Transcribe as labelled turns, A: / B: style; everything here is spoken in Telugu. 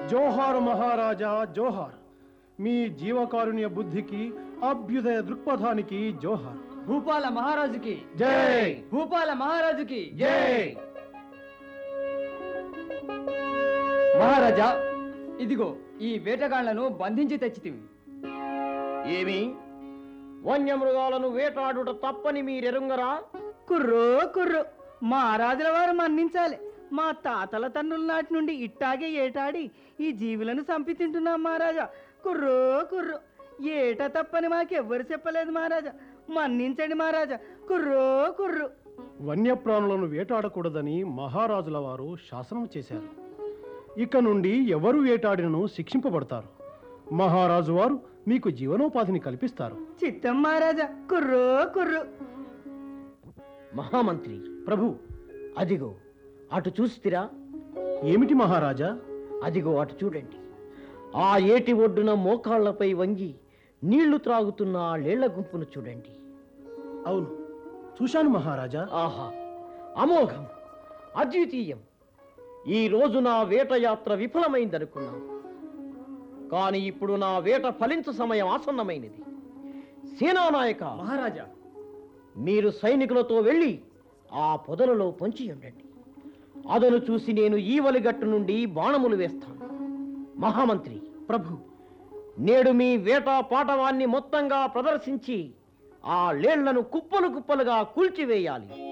A: జోహార్ మహారాజా జోహార్ మీ జీవకారుణ్య బుద్ధికి అభ్యుదయ దృక్పథానికి జోహార్
B: భూపాల మహారాజుకి
A: జై
B: భూపాల మహారాజుకి
A: జై
B: మహారాజా ఇదిగో ఈ వేటగాళ్లను బంధించి తెచ్చితివి
C: ఏమి వన్యమృగాలను వేటాడుట తప్పని మీరెరుంగరా
D: కుర్రో కుర్రో మా రాజుల వారు మన్నించాలి మా తాతల తండ్రుల నాటి నుండి ఇట్టాగే ఏటాడి ఈ జీవులను చంపి తింటున్నాం మహారాజా కుర్రో కుర్రో ఏట తప్పని మాకెవ్వరు చెప్పలేదు మహారాజా మన్నించండి మహారాజా కుర్రో కుర్రో
A: వన్యప్రాణులను వేటాడకూడదని మహారాజుల వారు శాసనం చేశారు ఇక నుండి ఎవరు వేటాడినను శిక్షింపబడతారు మహారాజు వారు మీకు జీవనోపాధిని కల్పిస్తారు
D: చిత్తం మహారాజా కుర్రో కుర్రో
C: మహామంత్రి
A: ప్రభు
C: అదిగో అటు చూస్తిరా
A: ఏమిటి మహారాజా
C: అదిగో అటు చూడండి ఆ ఏటి ఒడ్డున మోకాళ్లపై వంగి నీళ్లు త్రాగుతున్న ఆ లేళ్ల గుంపును చూడండి
A: అవును చూశాను మహారాజా
C: ఆహా అమోఘం అద్వితీయం ఈ రోజు నా వేటయాత్ర విఫలమైందనుకున్నాను కానీ ఇప్పుడు నా వేట ఫలించు సమయం ఆసన్నమైనది సేనానాయక
B: మహారాజా
C: మీరు సైనికులతో వెళ్ళి ఆ పొదలలో పొంచి ఉండండి అదను చూసి నేను ఈవలిగట్టు నుండి బాణములు వేస్తాను మహామంత్రి
A: ప్రభు
C: నేడు మీ వేట పాటవాన్ని మొత్తంగా ప్రదర్శించి ఆ లేళ్లను కుప్పలు కుప్పలుగా కూల్చివేయాలి